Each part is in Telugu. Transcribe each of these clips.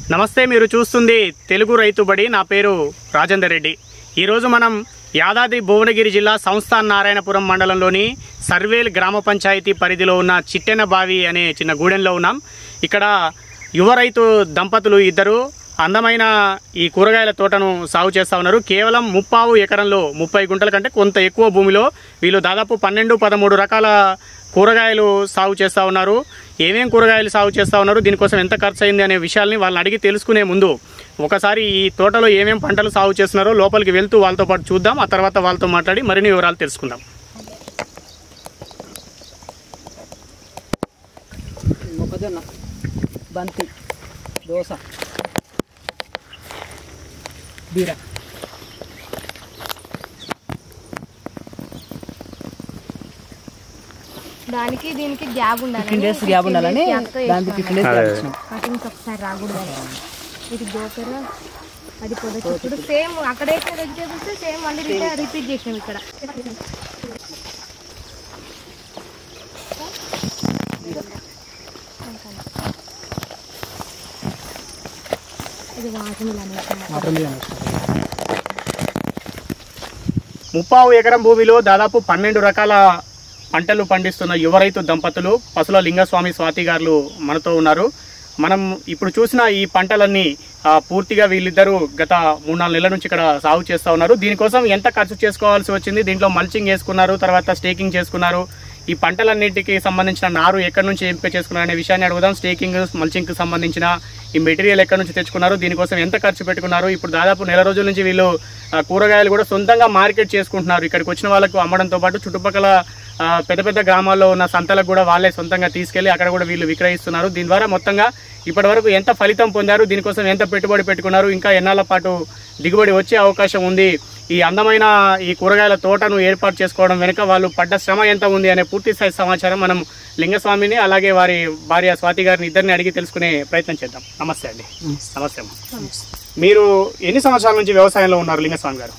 నమస్తే మీరు చూస్తుంది తెలుగు రైతు బడి నా పేరు రాజేందర్ రెడ్డి ఈరోజు మనం యాదాద్రి భువనగిరి జిల్లా సంస్థాన్ నారాయణపురం మండలంలోని సర్వేల్ గ్రామ పంచాయతీ పరిధిలో ఉన్న చిట్టెన బావి అనే చిన్న గూడెంలో ఉన్నాం ఇక్కడ యువ రైతు దంపతులు ఇద్దరు అందమైన ఈ కూరగాయల తోటను సాగు చేస్తూ ఉన్నారు కేవలం ముప్పావు ఎకరంలో ముప్పై గుంటల కంటే కొంత ఎక్కువ భూమిలో వీళ్ళు దాదాపు పన్నెండు పదమూడు రకాల కూరగాయలు సాగు చేస్తూ ఉన్నారు ఏమేం కూరగాయలు సాగు చేస్తూ ఉన్నారు దీనికోసం ఎంత ఖర్చు అయింది అనే విషయాల్ని వాళ్ళని అడిగి తెలుసుకునే ముందు ఒకసారి ఈ తోటలో ఏమేం పంటలు సాగు చేస్తున్నారో లోపలికి వెళ్తూ వాళ్ళతో పాటు చూద్దాం ఆ తర్వాత వాళ్ళతో మాట్లాడి మరిన్ని వివరాలు తెలుసుకుందాం మొక్కజొన్న బంతి దోస బీర దానికి దీనికి గ్యాప్ ఉండాలి ఫిఫ్టీన్ డేస్ గ్యాప్ ఉండాలని దానికి ఫిఫ్టీన్ డేస్ గ్యాప్ ఇచ్చినాం కటింగ్స్ ఒకసారి రాకూడదు ఇది గోకర అది పొద చిక్కుడు సేమ్ అక్కడ వేసిన వెజిటేబుల్స్ సేమ్ మళ్ళీ రిపీట్ రిపీట్ చేసినాం ఇక్కడ ఇది వాటర్ అనేసి వాటర్ మిలన్ వేసినాం. ముప్పావు ఎకరం భూమిలో దాదాపు పన్నెండు రకాల పంటలు పండిస్తున్న యువ రైతు దంపతులు పసుల లింగస్వామి స్వాతి గారు మనతో ఉన్నారు మనం ఇప్పుడు చూసిన ఈ పంటలన్నీ ఆ, పూర్తిగా వీళ్ళిద్దరూ గత మూడు నాలుగు నెలల నుంచి ఇక్కడ సాగు చేస్తూ ఉన్నారు దీనికోసం ఎంత ఖర్చు చేసుకోవాల్సి వచ్చింది దీంట్లో మల్చింగ్ చేసుకున్నారు తర్వాత స్టేకింగ్ చేసుకున్నారు ఈ పంటలన్నింటికి సంబంధించిన నారు ఎక్కడి నుంచి ఎంపిక చేసుకున్నారు అనే విషయాన్ని అడుగుదాం స్టేకింగ్ మల్చింగ్ కి సంబంధించిన ఈ మెటీరియల్ ఎక్కడి నుంచి తెచ్చుకున్నారు దీనికోసం ఎంత ఖర్చు పెట్టుకున్నారు ఇప్పుడు దాదాపు నెల రోజుల నుంచి వీళ్ళు ఆ, కూరగాయలు కూడా సొంతంగా మార్కెట్ చేసుకుంటున్నారు ఇక్కడికి వచ్చిన వాళ్ళకు అమ్మడంతో పాటు చుట్టుపక్కల ఆ, పెద్ద పెద్ద గ్రామాల్లో ఉన్న సంతలకు కూడా వాళ్ళే సొంతంగా తీసుకెళ్లి అక్కడ కూడా వీళ్ళు విక్రయిస్తున్నారు దీని ద్వారా మొత్తంగా ఇప్పటి వరకు ఎంత ఫలితం పొందారు దీనికోసం ఎంత పెట్టుబడి పెట్టుకున్నారు ఇంకా ఎన్నాళ్ళ పాటు దిగుబడి వచ్చే అవకాశం ఉంది ఈ అందమైన ఈ కూరగాయల తోటను ఏర్పాటు చేసుకోవడం వెనుక వాళ్ళు పడ్డ శ్రమ ఎంత ఉంది అనే పూర్తి స్థాయి సమాచారం మనం లింగస్వామిని అలాగే వారి భార్య స్వాతి గారిని ఇద్దరిని అడిగి తెలుసుకునే ప్రయత్నం చేద్దాం నమస్తే అండి నమస్తే అమ్మ మీరు ఎన్ని సంవత్సరాల నుంచి వ్యవసాయంలో ఉన్నారు లింగస్వామి గారు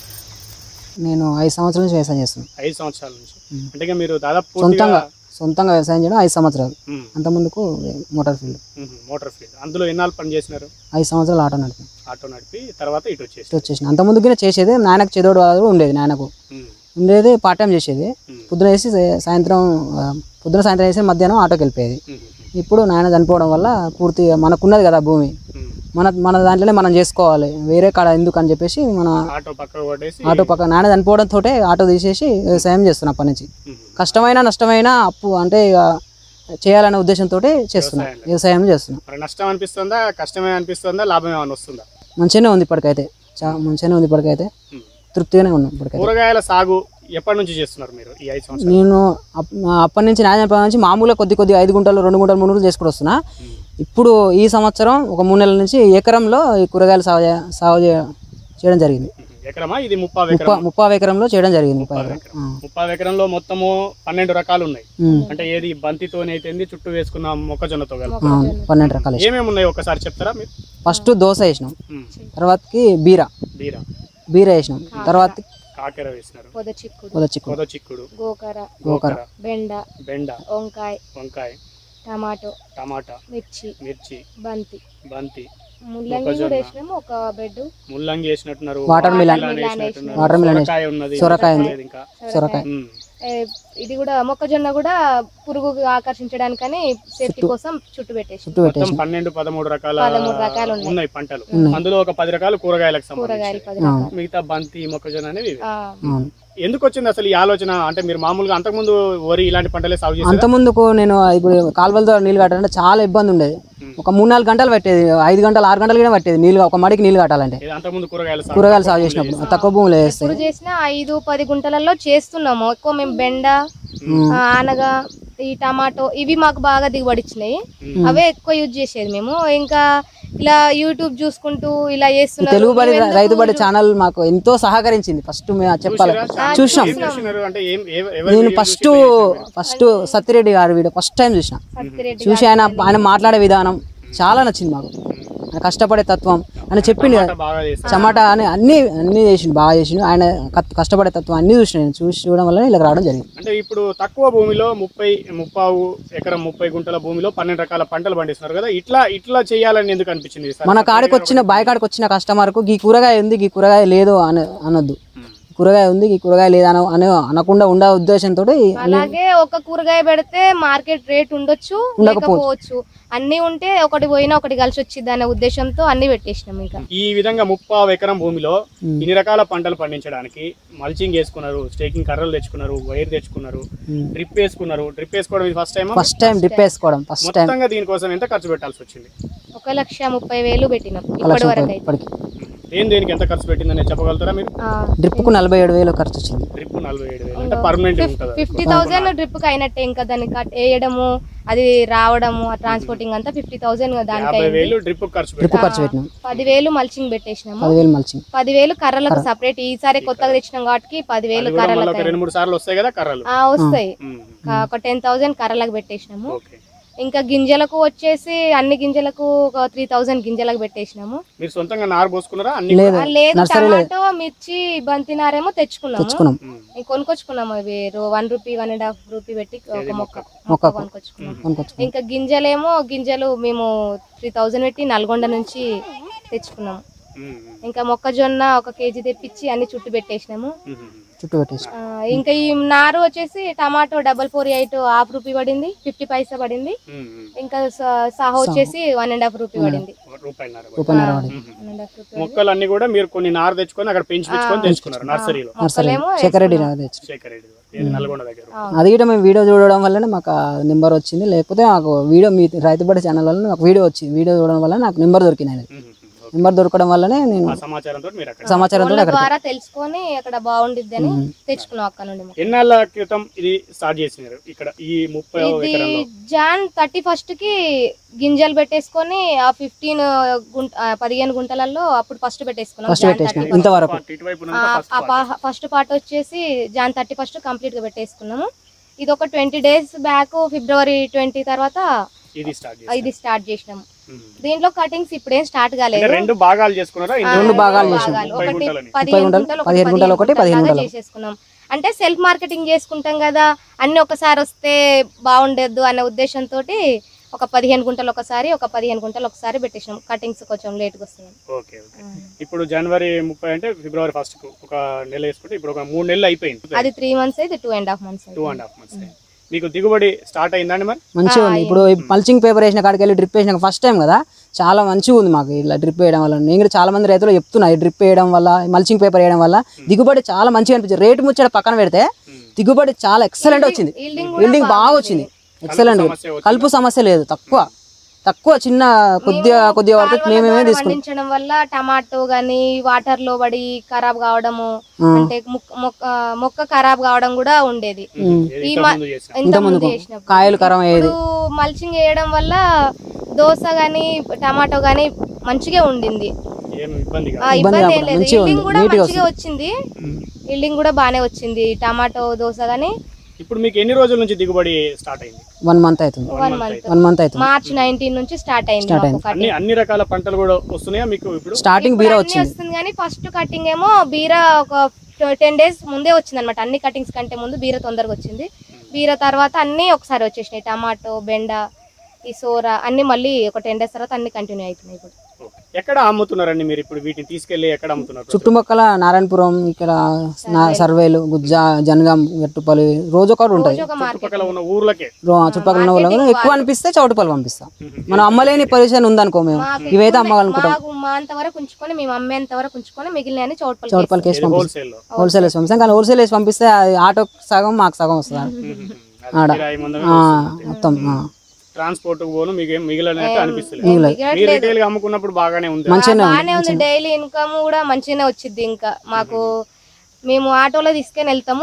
నేను ఐదు సంవత్సరాల నుంచి వ్యవసాయం చేస్తున్నాను ఐదు సంవత్సరాల నుంచి అంటే ఇక మీరు దాదాపు పూర్తిగా సొంతంగా సొంతంగా వ్యవసాయం చేయడం ఐదు సంవత్సరాలు ఉమ్, అంత ముందుకు motor field um, motor field అందులో ఎన్నాళ్ళు పని చేసినారు ఐదు సంవత్సరాలు ఆటో నడిపాను ఆటో నడిపి తర్వాత ఇటు వచ్చేసి ఇటు వచ్చేసిన అంత ముందుగానే చేసేది నాయనకు చదవడం వాళ్ళు ఉండేది నాయనకు ఉమ్, ఉండేది పార్ట్ టైం చేసేది ఉమ్, పొద్దున వేసి సాయంత్రం ఆ, పొద్దున సాయంత్రం వేసి మధ్యాహ్నం ఆటోకి వెళ్ళిపోయేది ఉమ్, ఇప్పుడు నాయన చనిపోవడం వల్ల పూర్తిగా మనకున్నది కదా భూమి ఉమ్. మన మన దాంట్లోనే మనం చేసుకోవాలి వేరే కాడ ఎందుకు అని చెప్పేసి మన ఆటో పక్కకు కొట్టేసి ఆటో పక్క నాన్న చనిపోవడంతో ఆటో తీసేసి వ్యవసాయం చేస్తున్నా అప్పటి నుంచి ఉమ్, కష్టమైన నష్టమైన అప్పు అంటే ఇక చేయాలనే ఉద్దేశంతో చేస్తున్నా వ్యవసాయం చేస్తున్నా మరి నష్టం అనిపిస్తుందా కష్టమే అనిపిస్తుందా లాభం ఏమైనా వస్తుందా మంచిగానే ఉంది ఇప్పటికైతే చా మంచిగానే ఉంది ఇప్పటికైతే ఉమ్. తృప్తిగానే ఉన్నాం ఇప్పటికైతే కూరగాయల సాగు ఎప్పటి నుంచి చేస్తున్నారు మీరు ఈ ఐదు సంవత్సరాలు నేను అప్- అప్పటి నుంచి నాయన చనిపోయిన నుంచి మామూలుగా కొద్ది కొద్ది ఐదు గుంటలు రెండు గుంటలు మూడు గుంటలు చేసుకుంటూ వస్తున్నా ఇప్పుడు ఈ సంవత్సరం ఒక మూడు నెలల నుంచి ఎకరంలో ఈ కూరగాయలు సాగు చే- సాగు చే- చేయడం జరిగింది ఉమ్, ఎకరమా ఇది ముప్పై ముప్ప ఎకరం ముప్పై ఎకరంలో చేయడం జరిగింది ముప్పై ఎకరం ఆ. ముప్పై ఎకరంలో మొత్తము పన్నెండు రకాలు ఉన్నాయి ఉమ్. అంటే ఏది బంతితోనైతేంది చుట్టూ వేసుకున్న మొక్కజొన్నతో కలిపి అవును, పన్నెండు రకాలు ఏమేమి ఉన్నాయి ఒకసారి చెప్తారా మీరు ఫస్ట్ దోశ వేసినాం ఉమ్, తర్వాతకి బీర బీర బీర వేసినాం తర్వాత కాకెర వేసినారు పొద చిక్కుడు పొద చిక్కుడు కొద చిక్కుడు గోకర గోకర బెండ బెండ వంకాయ వంకాయ టమాటో టమాటా మిర్చి మిర్చి బంతి బంతి ముల్లంగి కూడా వేసినాము ఒక బెడ్ ముల్లంగి వేసినట్టున్నారు వాటర్ మిలన్ మిలాన్ వేసినట్టున్నారు వాటర్ మిలన్ సొరకాయ ఉన్నది సొరకాయ ఉంది. లేదు ఇంకా సొరకాయ ఉమ్, ఇది కూడా మొక్కజొన్న కూడా పురుగు ఆకర్షించడానికని సేఫ్టీ కోసం చుట్టు పెట్టేసి చుట్టూ మొత్తం పెట్టేసి పన్నెండు పదమూడు రకాల పదమూడు రకాలు ఉన్నాయి. ఉన్నాయి పంటలు అందులో ఒక పది రకాలు కూరగాయలకు కూరగాయలు సంబంధించి పది రకాలు మిగతా బంతి మొక్కజొన్న అనేవి ఇవే. ఆ, అవును ఎందుకు వచ్చింది అసలు ఈ ఆలోచన అంటే మీరు మామూలుగా అంతకుముందు వరి ఇలాంటి పంటలే సాగు చేశారు అంత ముందుకు నేను ఇప్పుడు కాలువలతో నీళ్ళు కట్టాలంటే చాలా ఇబ్బంది ఉండేది ఒక మూడు నాలుగు గంటలు పట్టేది ఐదు గంటలు ఆరు గంటలు కూడా పట్టేది నీళ్ళు ఒక మడికి నీళ్ళు కట్టాలంటే అంతకుముందు కూరగాయలు సాగు కూరగాయలు సాగు చేసినప్పుడు తక్కువ భూములు వేస్తాయి ఇప్పుడు చేసిన ఐదు పది గుంటలలో చేస్తున్నాము ఎక్కువ మేము బెండ ఆ, ఆనగ ఈ టమాటో ఇవి మాకు బాగా దిగుబడి ఇచ్చినాయి అవే ఎక్కువ యూజ్ చేసేది మేము ఇంకా ఇలా యూట్యూబ్ చూసుకుంటూ ఇలా చేస్తున్నారు తెలుగు బడి రైతు బడి ఛానల్ మాకు ఎంతో సహకరించింది ఫస్ట్ మేము చెప్పాలి చూసినాం ఏం చేస్తున్నారు? అంటే ఏం ఎవ- ఎవరి నేను వీడియో ఫస్ట్ ఫస్ట్ సత్యరెడ్డి గారి వీడియో ఫస్ట్ టైం చూసిన సత్తిరెడ్డి చూసి ఆయన ఆయన మాట్లాడే విధానం చాలా నచ్చింది మాకు ఆయన కష్టపడే తత్వం అని చెప్పిండు కదా. టమాటా బాగా చేస్తారు టమాటా అని అన్ని అన్ని చేసిండు బాగా చేసిండు ఆయన కత్- కష్టపడే తత్వం అన్ని చూసిన నేను చూసి చూడడం వల్ల ఇలా రావడం జరిగింది అంటే ఇప్పుడు తక్కువ భూమిలో ముప్పై ముప్పావు ఎకరం ముప్పై గుంటల భూమిలో పన్నెండు రకాల పంటలు పండిస్తున్నారు కదా ఇట్లా ఇట్లా చేయాలని ఎందుకు అనిపించింది ఈసారి? మన కాడికి వచ్చిన బాయ్ కాడికి వచ్చిన కస్టమర్కు ఈ కూరగాయ ఉంది ఈ కూరగాయ లేదు అని అనొద్దు ఉమ్. కూరగాయ ఉంది ఈ కూరగాయ లేదు అన అని అనకుండా ఉండే ఉద్దేశంతో అలాగే ఒక కూరగాయ పెడితే మార్కెట్ రేట్ ఉండొచ్చు లేకపోవచ్చు అన్ని ఉంటే ఒకటి పోయినా ఒకటి కలిసి వచ్చింది అనే ఉద్దేశంతో అన్ని పెట్టేసినాం ఇంకా ఈ విధంగా ముప్పావు ఎకరం భూమిలో ఇన్ని రకాల పంటలు పండించడానికి మల్చింగ్ వేసుకున్నారు స్టేకింగ్ కర్రలు తెచ్చుకున్నారు వైర్ తెచ్చుకున్నారు డ్రిప్ వేసుకున్నారు డ్రిప్ వేసుకోవడం ఇది first time first time dip వేసుకోవడం ఫస్ట్ టైం మొత్తంగా దీనికోసం ఎంత ఖర్చు పెట్టాల్సి వచ్చింది ఒక లక్ష ముప్పై వేలు పెట్టినాం ఒక ఇప్పటి లక్ష వరకు రూపాయలు అయితే ఇప్పటికి దేని దేనికి ఎంత ఖర్చు పెట్టిందని చెప్పగలుగుతారా మీరు ఆ, డ్రిప్కు నలభై ఏడు వేలు ఖర్చు వచ్చింది డ్రిప్ నలభై ఏడు వేలు అంటే పర్మనెంట్ ఉంటుంది ఫిఫ్టీ థౌసండ్ ట్రిప్ కి అయినట్టే ఇంకా దాన్ని కట్ వేయడము అది రావడము ఆ ట్రాన్స్పోర్టింగ్ అంతా ఫిఫ్టీ థౌసండ్ దానికి యాభై అయింది వేలు డ్రిప్ ఖర్చు డ్రిప్ పెట్టి ఖర్చు పెట్టినాం పదివేలు మల్చింగ్ పెట్టేసినాము పదివేలు మల్చింగ్ పదివేలు కర్రలకు సపరేట్ ఈసారి కొత్తగా తెచ్చినాం కాబట్టి పదివేలు మళ్ళీ కర్రలకు ఒక రెండు మూడు సార్లు వస్తాయి కదా కర్రలు ఆ, వస్తాయి ఉమ్. ఆ, ఒక టెన్ థౌసండ్ కర్రలకు పెట్టేసినాము ఓకే ఇంకా గింజలకు వచ్చేసి అన్ని గింజలకు ఒక త్రీ థౌసండ్ గింజలకు పెట్టేసినాము మీరు సొంతంగా నారు పోసుకున్నారా అన్ని లేదు ఆ, లేదు నర్సరీ లేదు టమాటో మిర్చి బంతినారేమో తెచ్చుకున్నాము తెచ్చుకున్నాం ఇంక కొనుక్కొచ్చుకున్నాము అవి one rupee one and half rupee పెట్టి ఒక మొక్క మొక్క మొక్కకు. కొనుక్కొచ్చుకున్నాం కొనుక్కొచ్చుకున్నాం ఇంకా గింజలేమో గింజలు మేము త్రీ థౌజండ్ పెట్టి నల్గొండ నుంచి తెచ్చుకున్నాము ఉమ్, ఉమ్, ఇంకా మొక్కజొన్న ఒక కేజీ తెప్పించి అన్ని చుట్టు పెట్టేసినాము ఉమ్, ఉమ్. చుట్టూ పెట్టేసి ఆ, ఇంకా ఈ నారు వచ్చేసి tomato double four eight half rupee పడింది ఫిఫ్టీ పైసా పడింది ఉమ్, ఉమ్. ఇంకా స- సాహో వచ్చేసి వన్ అండ్ హాఫ్ రూపీ పడింది ఒక రూపాయిన్నర కూడా. రూపాయన్నర పడింది వన్ అండ్ హాఫ్ రూపీ మొక్కలు అన్ని కూడా మీరు కొన్ని నారు తెచ్చుకొని అక్కడ పెంచి పెంచుకొని తెచ్చుకున్నారు నర్సరీలో నర్సరీ మొక్కలేమో శేఖర్ రెడ్డి రాదు తెచ్చు శేఖర్ రెడ్డి గారు. ఏది నల్గొండ దగ్గర అది కూడా మేము వీడియో చూడడం వల్లనే మాకు నెంబర్ వచ్చింది లేకపోతే నాకు వీడియో మీ రైతుబడి ఛానల్ వల్ల నాకు వీడియో వచ్చింది వీడియో చూడడం వల్ల నాకు నెంబర్ దొరికింది ఆయన ఉమ్, ఉమ్, ఓకే. నెంబర్ దొరకడం వల్లనే నేను ఆ సమాచారంతో మీరు అక్కడ సమాచారంతో ఫోన్ల అక్కడ ద్వారా తెలుసుకొని అక్కడ బాగుండిద్ది అని తెచ్చుకున్నాం అక్కడ నుండి మొక్క. ఎన్నాళ్ళ క్రితం ఇది స్టార్ట్ చేసినారు ఇక్కడ ఈ ముప్పై ఇది ఎకరంలో జాన్ థర్టీ ఫస్ట్ కి గింజలు పెట్టేసుకొని ఆ ఫిఫ్టీన్ గుంట ఆ పదిహేను గుంటలలో అప్పుడు ఫస్ట్ పెట్టేసుకున్నాం ఫస్ట్ జాన్ పెట్టేసినాం 30. ఇంతవరకు ఇటువైపు ఆ, ఆ పా- ఫస్ట్ పార్ట్ వచ్చేసి జాన్ థర్టీ ఫస్ట్ కంప్లీట్ గా పెట్టేసుకున్నాము ఇది ఒక twenty days back February twenty తర్వాత ఇది స్టార్ట్ చేసి ఇది స్టార్ట్ చేసినాము దీంట్లో కటింగ్స్ ఇప్పుడేం స్టార్ట్ అంటే కాలేదు రెండు భాగాలు చేసుకున్నారా ఆ, ఇందులో రెండు భాగాలు రెండు చేసినాం. భాగాలు. ముప్పై ఒకటి గుంటలని. పదిహేను గుంటలు, గుంటలు, ఒకటి పదిహేను గుంటలు, ఒకటి పదిహేను గుంటలాగా గుంటలు. చేసేసుకున్నాం అంటే సెల్ఫ్ మార్కెటింగ్ చేసుకుంటాం కదా అన్ని ఒకసారి వస్తే బాగుండేద్దు అనే ఉద్దేశంతో ఒక పదిహేను గుంటలు ఒకసారి ఒక పదిహేను గుంటలు ఒకసారి పెట్టేసినాం కటింగ్స్ కొంచెం లేట్గా వస్తుంది ఓకే ఓకే ఇప్పుడు జనవరి ముప్పై అంటే ఫిబ్రవరి ఫస్ట్ కు ఒక నెల వేసుకుంటే ఇప్పుడు ఒక మూడు నెలలు అయిపోయింది అది త్రీ మంత్స్ అయితే two and half months two and half months మీకు దిగుబడి స్టార్ట్ అయిందండి మరి మంచిగా ఉంది ఇప్పుడు మల్చింగ్ పేపర్ వేసిన కాడికి వెళ్ళి డ్రిప్ వేసిన ఫస్ట్ టైం కదా చాలా మంచిగా ఉంది మాకు ఇలా డ్రిప్ వేయడం వల్ల నేను కూడా చాలా మంది రైతులు చెప్తున్నా ఈ డ్రిప్ వేయడం వల్ల మల్చింగ్ పేపర్ వేయడం వల్ల దిగుబడి చాలా మంచిగా అనిపించింది రేటు ముచ్చట పక్కన పెడితే దిగుబడి చాలా ఎక్సలెంట్ వచ్చింది yielding బిల్డింగ్ బాగా వచ్చింది ఎక్సలెంట్ సమస్య వచ్చిందా? కలుపు సమస్య లేదు తక్కువ తక్కువ చిన్న కొద్దిగా కొద్దిగా వరకు మేమేమే తీసుకున్నాం పండించడం వల్ల టమాటో గానీ వాటర్ లో పడి ఖరాబ్ కావడము అంటే మొక్క- మొక్క మొక్క ఖరాబ్ కావడం కూడా ఉండేది ఏది ఈ ఇంతకు మ- ముందు చేసిన ఇంత ముందు చేసినప్పుడు కాయలు కరం అయ్యేది ఇప్పుడు మల్చింగ్ వేయడం వల్ల దోస గానీ టమాటో గానీ మంచిగా ఉండింది ఏం ఇబ్బంది ఆ, కాదు ఇబ్బంది ఏం కాకుండా లేదు మంచిగా ఇల్డింగ్ ఉంది. కూడా నీట్గా మంచిగా వచ్చింది ఇల్డింగ్ కూడా బానే వచ్చింది టమాటో దోస గానీ ఇప్పుడు మీకు ఎన్ని రోజుల నుంచి దిగుబడి స్టార్ట్ అయింది వన్ మంత్ అవుతుంది వన్ మంత్ వన్ మంత్ అవుతుంది మార్చ్ నైన్టీన్ నుంచి స్టార్ట్ అయింది మాకు అన్ని cutting. అన్ని రకాల పంటలు కూడా వస్తున్నాయా మీకు ఇప్పుడు స్టార్టింగ్ బీరా అన్నీ వచ్చింది వస్తుంది కానీ ఫస్ట్ కటింగ్ ఏమో బీర ఒక టెన్ డేస్ ముందే వచ్చింది అనమాట అన్ని కటింగ్స్ కంటే ముందు బీర తొందరగా వచ్చింది బీర తర్వాత అన్ని ఒకసారి వచ్చేసినాయి టమాటో బెండ ఈ సోర అన్ని మళ్ళీ ఒక టెన్ డేస్ తర్వాత అన్ని కంటిన్యూ అవుతున్నాయి ఇప్పుడు ఓకే. ఎక్కడ అమ్ముతున్నారండి మీరు ఇప్పుడు వీటిని తీసుకెళ్లి ఎక్కడ అమ్ముతున్నారు చుట్టుపక్కల నారాయణపురం ఇక్కడ నా- సర్వేలు గుజ్జ జనగాం గట్టుపల్లి రోజు ఒకటి ఉంటుంది రోజు ఒక మార్కెట్ చుట్టుపక్కల ఉన్న ఊర్లకే రో- చుట్టుపక్కల ఉన్న వాళ్ళకి ఎక్కువ అనిపిస్తే చౌటుపల్లి పంపిస్తాం మనం అమ్మలేని పొజిషన్ ఉందనుకో మేము ఇవైతే అమ్మగలనుకుంటాం మాకు మా అంత వరకు ఉంచుకొని మేము అమ్మేంత వరకు ఉంచుకొని మిగిలిన చౌట్పల్లి చౌటుపల్లికి వేసి పంపిస్తాం హోల్సేల్ లో హోల్సేల్ వేసి పంపిస్తాం కానీ హోల్సేల్ వేసి పంపిస్తే అది ఆటో సగం మాకు సగం వస్తుంది అది కిరాయి ముందు ఆ, మొత్తం ఆ. ట్రాన్స్పోర్ట్ పోను మీకు ఏం మిగిలినట్టు అనిపిస్తుంది మిగలట్లేదు. మీరు రిటైల్ గా అమ్ముకున్నప్పుడు బాగానే ఉంది బాగానే ఉంది డైలీ ఇన్కమ్ కూడా మంచిగానే వచ్చింది ఇంకా మాకు మేము ఆటోలో తీసుకొని వెళ్తాము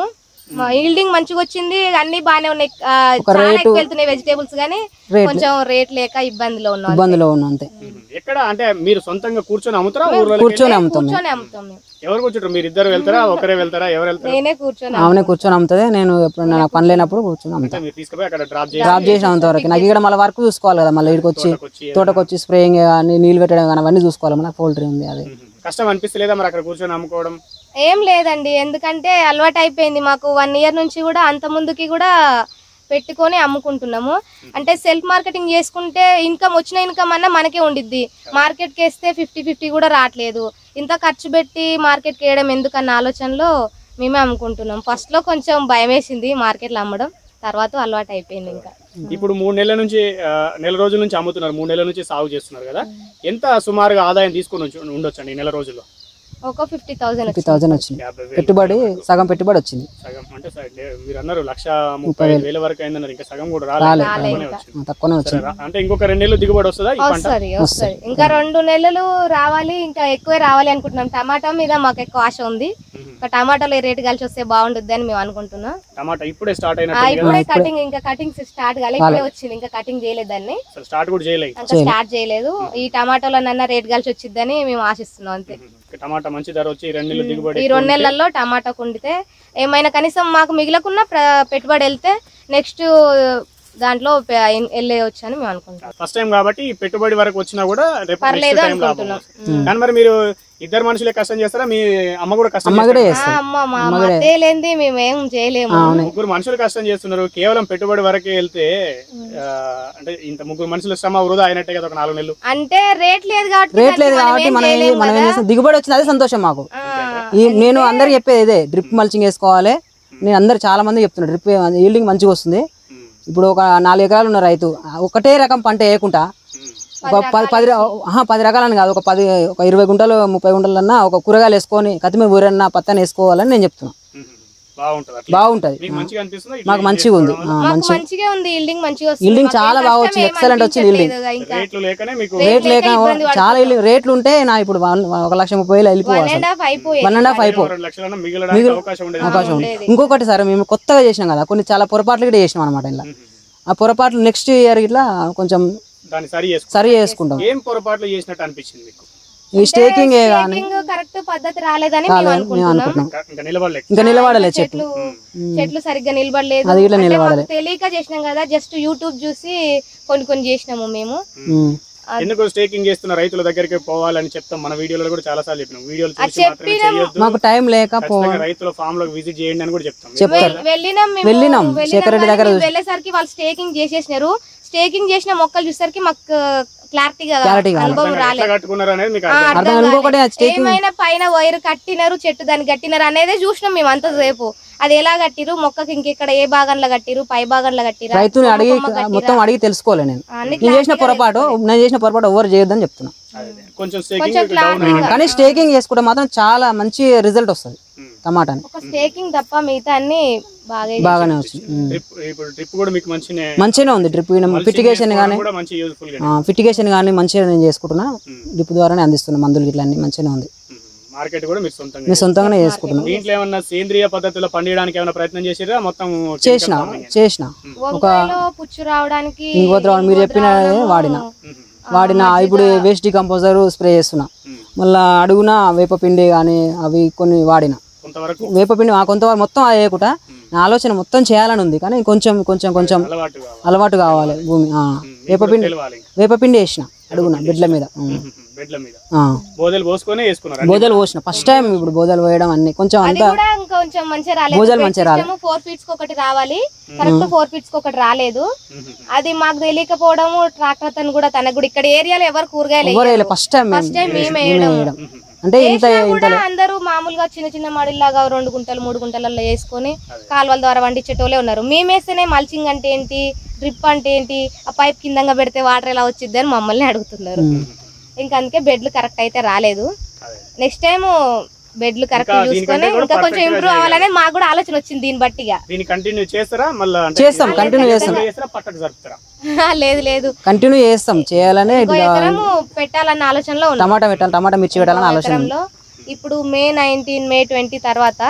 ఈల్డింగ్ మంచిగా వచ్చింది అన్ని బాగానే ఉన్నాయి ఆ, ఒక చాలా రేటు- ఎక్కువ వెళ్తున్నాయి వెజిటేబుల్స్ కానీ రేట్లు. కొంచెం రేట్ లేక ఇబ్బందిలో ఉన్నాం ఇబ్బందిలో ఉన్నాం అంతే ఎక్కడ అంటే మీరు సొంతంగా కూర్చొని అమ్ముతారా ఊర్లో కూర్చొని అమ్ముతాం మేము కూర్చొని అమ్ముతాం మేము ఎవరు కూర్చుంటారు మీరు ఇద్దరు వెళ్తారా ఒకరే వెళ్తారా ఎవరు వెళ్తారా నేనే కూర్చొని ఆమెనే కూర్చొని అమ్ముతుంది నేను ఎప్పుడైనా నాకు పని లేనప్పుడు కూర్చొని అమ్ముతాను అంటే మీరు తీసుకుపోయి అక్కడ డ్రాప్ చేసి డ్రాప్ చేసిన అంతవరకు నాకు ఇక్కడ మళ్ళీ వర్క్ చూసుకోవాలి కదా మళ్ళీ ఇక్కడికి వచ్చి వచ్చి తోటకు వచ్చి స్ప్రేయింగ్ కానీ నీళ్ళు పెట్టడం కానీ అవన్నీ చూసుకోవాలి మనకు పౌల్ట్రీ ఉంది అది కష్టం అనిపిస్తలేదా మరి అక్కడ కూర్చొని అమ్ముకోవడం ఏం లేదండి ఎందుకంటే అలవాటు అయిపోయింది మాకు వన్ ఇయర్ నుంచి కూడా అంత ముందుకి కూడా పెట్టుకొని అమ్ముకుంటున్నాము అంటే సెల్ఫ్ మార్కెటింగ్ చేసుకుంటే ఇన్కమ్ వచ్చిన ఇన్కమ్ అన్నా మనకే ఉండిద్ది మార్కెట్కి వేస్తే ఫిఫ్టీ ఫిఫ్టీ కూడా రావట్లేదు ఇంత ఖర్చు పెట్టి మార్కెట్కి వేయడం ఎందుకన్న ఆలోచనలో మేమే అమ్ముకుంటున్నాం ఫస్ట్లో కొంచెం భయం వేసింది మార్కెట్లో అమ్మడం తర్వాత అలవాటు అయిపోయింది ఇంకా ఇప్పుడు మూడు నెలల నుంచి ఆ, నెల రోజుల నుంచి అమ్ముతున్నారు మూడు నెలల నుంచి సాగు చేస్తున్నారు కదా ఎంత సుమారుగా ఆదాయం తీసుకొని ఉంచు- ఉండొచ్చండి ఈ నెల రోజుల్లో ఒక ఫిఫ్టీ థౌజండ్ ఫిఫ్టీ థౌసండ్ వచ్చింది యాభై వేలు పెట్టుబడి సగం పెట్టుబడి వచ్చింది సగం అంటే స- లే- మీరు అన్నారు లక్ష ముప్పై ఐదు వేల వరకు అయిందన్నారు ఇంకా సగం కూడా రాలేదు రాలేదు. తక్కువనే ఇంకా. వచ్చింది. ఆ, తక్కువనే వచ్చింది సరే, రా- అంటే ఇంకొక రెండు నెలలు దిగుబడి వస్తుందా ఈ పంట వస్తుంది వస్తుంది ఇంకా రెండు నెలలు రావాలి ఇంకా ఎక్కువే రావాలి అనుకుంటున్నాం టమాటా మీద మాకు ఎక్కువ ఆశ ఉంది మ్మ్. ఇంకా టమాటాలో రేట్ కలిసి వస్తే బాగుంటుంది అని మేము అనుకుంటున్నాం టమాటా ఇప్పుడే స్టార్ట్ ఆ, అయినట్టు ఇప్పుడే కటింగ్ ఇంకా కటింగ్ స్టార్ట్ కాలే ఇప్పుడే వచ్చింది ఇంకా కటింగ్ చేయలేదు దాన్ని అసలు స్టార్ట్ కూడా చేయలేదు ఇంకా స్టార్ట్ చేయలేదు ఈ టమాటాలో నన్న రేట్ కలిసి వచ్చిద్దని మేము ఆశిస్తున్నాం అంతే టమాటా మంచి ధర వచ్చి రెండు నెలలు దిగుబడి ఈ రెండు నెలల్లో టమాటా కుండితే ఏమైనా కనీసం మాకు మిగిలకున్న ప్ర- పెట్టుబడి వెళ్తే నెక్స్ట్ దాంట్లో పె- వెళ్ళేయచ్చు అని మేము అనుకుంటాం ఫస్ట్ టైం కాబట్టి ఈ పెట్టుబడి వరకు వచ్చినా కూడా రేపు పర్లేదు నెక్స్ట్ టైం లాభం అనుకుంటున్నాం. వస్తుంది. కానీ మరి మీరు ఇద్దరు మనుషులే కష్టం చేస్తారా మీ అమ్మ కూడా కష్టం అమ్మ కూడా చేస్తారా? చేస్తాం అమ్మ మా మా అత్తయ్య లేనిది మేమేం చేయలేము ముగ్గురు మనుషులు కష్టం చేస్తున్నారు కేవలం పెట్టుబడి వరకే వెళ్తే ఆ, అంటే ఇంత ముగ్గురు మనుషుల శ్రమ వృధా అయినట్టే కదా ఒక నాలుగు నెలలు అంటే రేట్ లేదు కాబట్టి రేట్ లేదు దానికి మనం కాబట్టి ఏం మనం ఏం- చేయలేము మనం ఏం కదా. చేస్తాం దిగుబడి వచ్చింది అదే సంతోషం మాకు ఆ, ఈ నేను అందరికి చెప్పేది ఇదే డ్రిప్ మల్చింగ్ వేసుకోవాలి నేను అందరు చాలా మంది చెప్తున్నారు డ్రిప్ ఈల్డింగ్ మంచిగా వస్తుంది ఇప్పుడు ఒక నాలుగు ఎకరాలు ఉన్న రైతు ఒకటే రకం పంట వేయకుండా ఒక పది పది ర- ఆహా, పది రకాలని కాదు ఒక పది ఒక ఇరవై గుంటలు ముప్పై గుంటలన్నా ఒక కూరగాయలు వేసుకొని కతిమీర ఊరన్నా పత్తని వేసుకోవాలని నేను చెప్తున్నాను మ్మ్. బాగుంటది అట్లా బాగుంటుంది మీకు మంచిగా అనిపిస్తుందా ఇట్లా మాకు మంచిగా ఉంది ఆ, మాకు మంచి మంచిగా ఉంది ఈల్డింగ్ మంచిగా వస్తుంది ఈల్డింగ్ మాకేం చాలా బాగా కష్టం వచ్చింది. ఏం ఎక్సలెంట్ వచ్చింది ఈల్డింగ్. అనిపించట్లేదు ఇంకా రేట్లు లేకనే మీకు రేట్ లేక చాలా ఈల్డింగ్ రేట్లు ఉంటే నా ఇప్పుడు వన్- ఒక లక్ష ముప్పై వేలు వెళ్ళిపోవాలి వన్ అండ్ హాఫ్ అయిపోయేది వన్ అండ్ హాఫ్ అయిపో రెండు లక్షలన్నా మిగలడానికి అవకాశం ఉండేది అవకాశం ఉంది ఇంకొకటి సార్ మేము కొత్తగా చేసినాం కదా కొన్ని చాలా పొరపాట్లు కూడా చేసినాం అనమాట ఇలా ఆ పొరపాట్లు నెక్స్ట్ ఇయర్ ఇట్లా కొంచెం దాన్ని సరి చేసుకో సరి చేసుకుంటాం ఏం పొరపాట్లు చేసినట్టు అనిపించింది మీకు ఈ స్టేకింగ్ కానీ కరెక్ట్ పద్ధతి రాలేదని మేము మేము అనుకుంటున్నాం అనుకుంటున్నాం ఇంకా- ఇంకా నిలబడలేక ఇంకా నిలబడలే చెట్లు చెట్లు చెట్లు సరిగ్గా నిలబడలేదు అది ఇట్లా అంటే నిలబడలే. మాకు తెలియక చేసినాం కదా జస్ట్ యూట్యూబ్ చూసి కొన్ని కొన్ని చేసినాము మేము ఉమ్. ఎందుకు స్టేకింగ్ చేస్తున్న రైతుల దగ్గరికి పోవాలని చెప్తాం మన వీడియోలో కూడా చాలా సార్లు చెప్పినాం వీడియోలు చూసి మాత్రమే చేయొద్దు మాకు టైం లేక పో ఖచ్చితంగా రైతుల ఫామ్ లో విజిట్ చేయండి అని కూడా చెప్తాం చెప్తారు వె- వెళ్ళినాం మేము వెళ్ళినాం. వెళ్ళినాం శేఖర్ రెడ్డి కానీ దగ్గర మేము వెళ్ళేసరికి వాళ్ళు స్టేకింగ్ చేసేసినారు స్టేకింగ్ చేసిన మొక్కలు చూసరికి మాకు క్లారిటీగా Clarity కాదు. అనుభవం ఎట్లా రాలేదు కట్టుకున్నారు అనేది మీకు ఆ, అర్థం అర్థం అర్థం ఇంకొకటి కాలేదు. స్టేకింగ్ ఏమైనా పైన వైర్ కట్టినారు చెట్టు దాన్ని కట్టినారు అనేది చూసినాం మేము అంతసేపు అది ఎలా కట్టిరు మొక్కకి ఇంకెక్కడ ఏ భాగంలో కట్టిరు పై భాగంలో కట్టిరా రైతుని అడిగి కొమ్మ కట్టిరా? మొత్తం అడిగి తెలుసుకోలే నేను అన్ని నేను చేసిన పొరపాటు నేను చేసిన పొరపాటు ఎవరు చేయొద్దని చెప్తున్నా అదే. కొంచెం స్టేకింగ్ డౌన్ clarity కానీ స్టేకింగ్ చేసుకుంటే మాత్రం చాలా మంచి రిజల్ట్ వస్తుంది టమాటాని ఒక స్టేకింగ్ తప్ప మిగతా అన్ని బాగా బాగానే వస్తుంది ఉమ్. డ్రిప్ ఇప్పుడు డ్రిప్ కూడా మీకు మంచినే మంచిగానే ఉంది డ్రిప్ ఫిటిగేషన్ కానీ కూడా మంచి యూజ్ఫుల్ గా ఫిటిగేషన్ కానీ మంచిగా నేను చేసుకుంటున్నా డ్రిప్ ద్వారానే అందిస్తున్నా మందులు ఇట్లా అన్ని మంచిగానే ఉంది మార్కెట్ కూడా మీరు సొంతంగా నేను సొంతంగానే చేసుకుంటున్నా దీంట్లో ఏమన్నా సేంద్రియ పద్ధతిలో పండించడానికి ఏమైనా ప్రయత్నం చేసిరా మొత్తం చేసిన చేసిన వంకాయలో పుచ్చు రావడానికి ఇంకోద్ర మీరు చెప్పిన వాడిన వాడిన ఇప్పుడు వేస్ట్ డికంపోజర్ స్ప్రే చేస్తున్నా మళ్ళా అడుగున వేపపిండి కానీ అవి కొన్ని వాడిన కొంతవరకు వేపపిండి ఆ కొంతవరకు మొత్తం అది వేయకుండా నా ఆలోచన మొత్తం చేయాలని ఉంది కానీ కొంచెం కొంచెం కొంచెం అలవాటు కావాలి అలవాటు కావాలి భూమి ఆ. వేపపిండి తెలవాలి వేపపిండి వేసిన అడుగున బిడ్ల మీద ఉమ్. బెడ్ల మీద ఆ. బోదెలు పోసుకొని వేసుకున్నారు బోదలు పోసిన ఫస్ట్ టైం ఇప్పుడు బోదలు పోయడం అన్ని కొంచెం అది అంతా కూడా ఇంకొంచెం మంచిగా రాలేదు భూజాలు మంచిగా రాలేదు. ఫోర్ ఫీట్స్ ఒకటి రావాలి కరెక్ట్ ఫోర్ ఫీట్స్ ఒకటి రాలేదు అది మాకు తెలియకపోవడము ట్రాక్టర్ తను కూడా తనకు కూడా ఇక్కడ ఏరియాలో ఎవరు కూరగాయలు ఎవరు వేయరు. ఫస్ట్ టైం ఫస్ట్ టైం మేము వేయడం వేయడం అంటే ఇంత వేసినా కూడా అందరూ మామూలుగా చిన్న చిన్న మడిలాగా రెండు గుంటలు మూడు గుంటలలో వేసుకొని కాలువల ద్వారా వండించేటోళ్ళే ఉన్నారు మేము వేస్తేనే మల్చింగ్ అంటే ఏంటి డ్రిప్ అంటే ఏంటి ఆ పైప్ కిందంగా పెడితే వాటర్ ఎలా వచ్చింది అని మమ్మల్ని అడుగుతున్నారు ఇంకా అందుకే బెడ్లు కరెక్ట్ అయితే రాలేదు అదే. నెక్స్ట్ టైం బెడ్లు కరెక్ట్ ఇంకా చూసుకొని దీనికంటే కూడా ఇంకా కొంచెం perfect గా ఇంప్రూవ్ అవ్వాలనే మాకు కూడా ఆలోచన వచ్చింది దీన్ని బట్టిగా దీన్ని కంటిన్యూ చేస్తారా మళ్ళీ చేస్తాం కంటిన్యూ చేస్తాం చేస్తారా పక్కకు జరుపుతారా లేదు లేదు కంటిన్యూ చేస్తాం చేయాలనే ఇంకో ఎకరము పెట్టాలన్న ఆలోచనలో ఉన్నాం టమాటా పెట్టాలి టమాటా మిర్చి పెట్టాలని ఆలోచన ఉంది. ఎకరంలో ఇప్పుడు మే నైన్టీన్ మే ట్వంటీ తర్వాత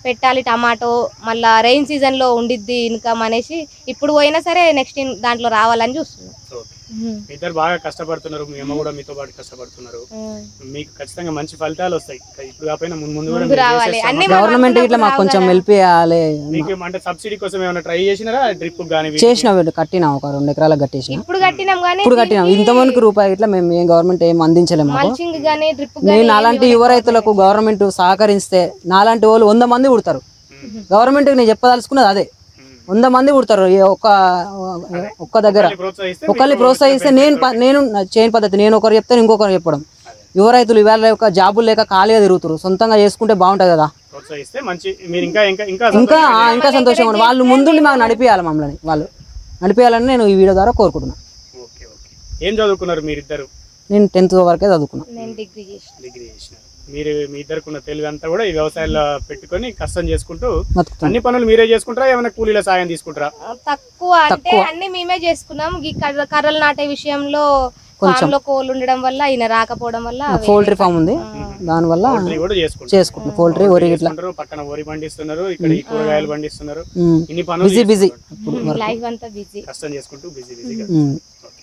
పెట్టాలి టమాటో మళ్ళా రెయిన్ సీజన్ లో ఉండిద్ది ఇన్కమ్ అనేసి ఇప్పుడు పోయినా సరే నెక్స్ట్ దాంట్లో రావాలని చూస్తున్నాం ఓకే ఇద్దరు బాగా కష్టపడుతున్నారు మీ అమ్మ కూడా మీతో పాటు కష్టపడుతున్నారు మీకు ఖచ్చితంగా మంచి ఫలితాలు వస్తాయి ఇప్పుడు కాకపోయినా ముందు ముందు కూడా ముందు మీరు రావాలి చేసే అన్ని శ్రమ- మనం గవర్నమెంట్ ఇట్లా మాకు అనుకున్నప్పుడు కొంచెం రావు హెల్ప్ చేయాలి మీకు అంటే సబ్సిడీ కోసం ఏమైనా ట్రై చేసినారా డ్రిప్ కానీ వీటికి? చేసిన వీళ్ళు కట్టినా ఒక రెండు ఎకరాలకు కట్టించిన ఇప్పుడు కట్టినాం కానీ ఇప్పుడు కట్టినాం ఇంత మందికి రూపాయి ఇట్లా మేము ఏం గవర్నమెంట్ ఏం అందించలేము మాకు మల్చింగ్ గానీ డ్రిప్ నేను నాలాంటి యువ రైతులకు గవర్నమెంట్ సహకరిస్తే నాలాంటి వాళ్ళు వంద మంది పుడతారు గవర్నమెంట్ నేను చెప్పదలుచుకున్నది అదే వంద మంది పుడతారు ఈ ఒక్క ఒక్క దగ్గర ఒకరిని ప్రోత్సహిస్తే ఒకరిని మీకు ప్రోత్సహిస్తే నేను ప- నేను నా చేయని పద్ధతి నేను ఒకరు చెప్తే ఇంకొకరు చెప్పడం యువ రైతులు ఇవాళ యొక్క జాబులు లేక ఖాళీగా తిరుగుతారు సొంతంగా చేసుకుంటే బాగుంటుంది కదా ప్రోత్సహిస్తే మంచి మీరు ఇంకా ఇంకా ఇంకా ఇంకా సంతోషంగా ఆ, ఇంకా సంతోషంగా ఉంది. వాళ్ళు ముందుండి మాకు నడిపియాలి మమ్మల్ని వాళ్ళు నడిపియాలని నేను ఈ వీడియో ద్వారా కోరుకుంటున్నాను ఓకే ఓకే ఏం చదువుకున్నారు మీరిద్దరు నేను టెన్త్ వరకే చదువుకున్నాను నేను డిగ్రీ చేసిన డిగ్రీ చేసినారు మీరు మీ ఇద్దరికి ఉన్న తెలివి అంతా కూడా ఈ వ్యవసాయంలో పెట్టుకొని కష్టం చేసుకుంటూ బతుకుతాను అన్ని పనులు మీరే చేసుకుంటారా ఏమైనా కూలీల సాయం తీసుకుంటారా ఆ, తక్కువ అంటే అన్ని మేమే చేసుకున్నాం ఈ కర్ర- కర్రలు నాటే విషయంలో ఫామ్ లో కోళ్ళు ఉండడం వల్ల ఈయన రాకపోవడం వల్ల అవి- పౌల్ట్రీ ఫామ్ ఉంది దానివల్ల పౌల్ట్రీ కూడా చేసుకుంటారు చేసుకుంటున్నాను పౌల్ట్రీ వరి ఇట్లా చేసుకుంటారు పక్కన వరి పండిస్తున్నారు ఇక్కడ ఈ కూరగాయలు పండిస్తున్నారు ఉమ్. ఇన్ని పనులు బిజీ బిజీ చేసుకుంటున్నారు. లైఫ్ అంతా బిజీ కష్టం చేసుకుంటూ బిజీ బిజీగా ఉమ్.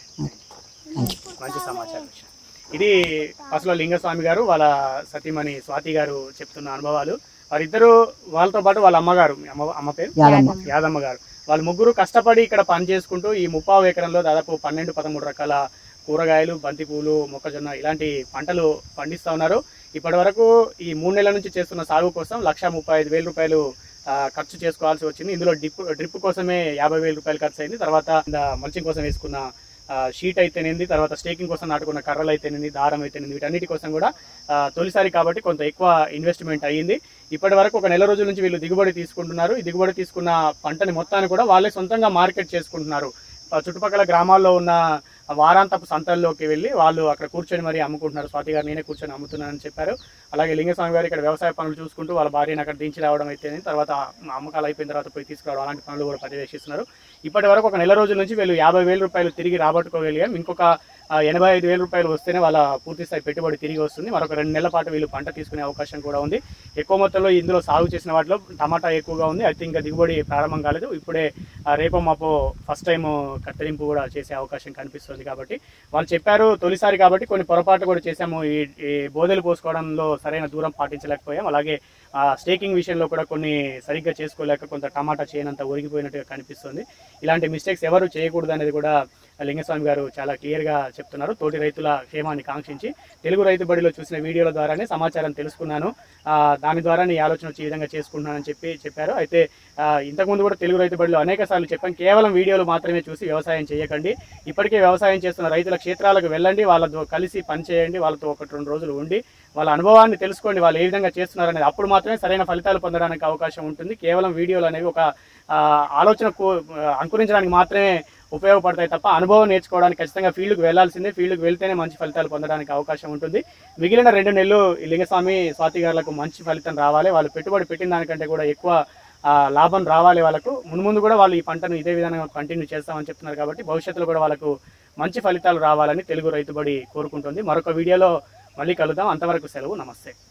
మంచి సమాచారం ఇది అసలు లింగస్వామి గారు వాళ్ళ సతీమణి స్వాతి గారు చెప్తున్న అనుభవాలు వారిద్దరు వాళ్ళతో పాటు వాళ్ళ అమ్మగారు మీ అమ్మ అమ్మ పేరు యాదమ్మ యాదమ్మ గారు వాళ్ళ ముగ్గురు కష్టపడి ఇక్కడ పని చేసుకుంటూ ఈ ముప్పావు ఎకరంలో దాదాపు పన్నెండు పదమూడు రకాల కూరగాయలు బంతి పూలు మొక్కజొన్న ఇలాంటి పంటలు పండిస్తా ఉన్నారు ఇప్పటి వరకు ఈ మూడు నెలల నుంచి చేస్తున్న సాగు కోసం లక్ష ముప్పై ఐదు వేల రూపాయలు ఆ, ఖర్చు చేసుకోవాల్సి వచ్చింది ఇందులో డ్రిప్ డ్రిప్ కోసమే యాభై వేల రూపాయలు ఖర్చు అయింది తర్వాత మల్చింగ్ కోసం వేసుకున్న ఆ, షీట్ అయితేనేది తర్వాత స్టేకింగ్ కోసం నాటుకున్న కర్రలు అయితేనేది దారం అయితేనేది వీటన్నిటి కోసం కూడా ఆ, తొలిసారి కాబట్టి కొంత ఎక్కువ ఇన్వెస్ట్మెంట్ అయ్యింది ఇప్పటి వరకు ఒక నెల రోజుల నుంచి వీళ్ళు దిగుబడి తీసుకుంటున్నారు ఈ దిగుబడి తీసుకున్న పంటని మొత్తాన్ని కూడా వాళ్ళే సొంతంగా మార్కెట్ చేసుకుంటున్నారు ఆ, చుట్టుపక్కల గ్రామాల్లో ఉన్న వారాంతపు సంతల్లోకి వెళ్ళి వాళ్ళు అక్కడ కూర్చొని మరి అమ్ముకుంటున్నారు స్వాతి గారు నేనే కూర్చొని అమ్ముతున్నానని చెప్పారు అలాగే లింగస్వామి గారు ఇక్కడ వ్యవసాయ పనులు చూసుకుంటూ వాళ్ళ భార్యను అక్కడ దించి రావడం అయితే తర్వాత అమ్మకాలు అయిపోయిన తర్వాత పోయి తీసుకురావడం అలాంటి పనులు కూడా పర్యవేక్షిస్తున్నారు ఇప్పటి వరకు ఒక నెల రోజుల నుంచి వీళ్ళు యాభై వేల రూపాయలు తిరిగి రాబట్టుకోగలిగాం ఇంకొక ఆ, ఎనభై ఐదు వేల రూపాయలు వస్తేనే వాళ్ళ పూర్తి స్థాయి పెట్టుబడి తిరిగి వస్తుంది మరొక రెండు నెలల పాటు వీళ్ళు పంట తీసుకునే అవకాశం కూడా ఉంది ఎక్కువ మొత్తంలో ఇందులో సాగు చేసిన వాటిలో టమాటా ఎక్కువగా ఉంది అయితే ఇంకా దిగుబడి ప్రారంభం కాలేదు ఇప్పుడే ఆ, రేపో మాపో ఫస్ట్ టైం కత్తిరింపు కూడా చేసే అవకాశం కనిపిస్తుంది కాబట్టి వాళ్ళు చెప్పారు తొలిసారి కాబట్టి కొన్ని పొరపాట్లు కూడా చేశాము ఈ ఈ బోధలు పోసుకోవడంలో సరైన దూరం పాటించలేకపోయాం అలాగే ఆ, స్టేకింగ్ విషయంలో కూడా కొన్ని సరిగ్గా చేసుకోలేక కొంత టమాటా చేయనంత ఒరిగిపోయినట్టుగా కనిపిస్తుంది ఇలాంటి మిస్టేక్స్ ఎవరు చేయకూడదు అనేది కూడా లింగస్వామి గారు చాలా క్లియర్గా చెప్తున్నారు తోటి రైతుల క్షేమాన్ని కాంక్షించి తెలుగు రైతు బడిలో చూసిన వీడియోల ద్వారానే సమాచారం తెలుసుకున్నాను ఆ, దాని ద్వారా నీ ఆలోచన వచ్చి ఈ విధంగా చేసుకుంటున్నానని చెప్పి చెప్పారు అయితే ఆ, ఇంతకుముందు కూడా తెలుగు రైతు బడిలో అనేక సార్లు చెప్పాం కేవలం వీడియోలు మాత్రమే చూసి వ్యవసాయం చేయకండి ఇప్పటికే వ్యవసాయం చేస్తున్న రైతుల క్షేత్రాలకు వెళ్ళండి వాళ్ళతో కలిసి పని చేయండి వాళ్ళతో ఒకటి రెండు రోజులు ఉండి వాళ్ళ అనుభవాన్ని తెలుసుకోండి వాళ్ళు ఏ విధంగా చేస్తున్నారు అనేది అప్పుడు మాత్రమే సరైన ఫలితాలు పొందడానికి అవకాశం ఉంటుంది కేవలం వీడియోలు అనేవి ఒక ఆ, ఆలోచనకు ఆ, అంకురించడానికి మాత్రమే ఉపయోగపడతాయి తప్ప అనుభవం నేర్చుకోవడానికి ఖచ్చితంగా ఫీల్డ్కి వెళ్లాల్సిందే ఫీల్డ్కి వెళ్తేనే మంచి ఫలితాలు పొందడానికి అవకాశం ఉంటుంది మిగిలిన రెండు నెలలు ఈ లింగస్వామి స్వాతి గారులకు మంచి ఫలితం రావాలి వాళ్ళు పెట్టుబడి పెట్టిన దానికంటే కూడా ఎక్కువ ఆ, లాభం రావాలి వాళ్ళకు ముందు ముందు కూడా వాళ్ళు ఈ పంటను ఇదే విధంగా కంటిన్యూ చేస్తామని చెప్తున్నారు కాబట్టి భవిష్యత్తులో కూడా వాళ్ళకు మంచి ఫలితాలు రావాలని తెలుగు రైతుబడి కోరుకుంటుంది మరొక వీడియోలో మళ్ళీ కలుద్దాం అంతవరకు సెలవు నమస్తే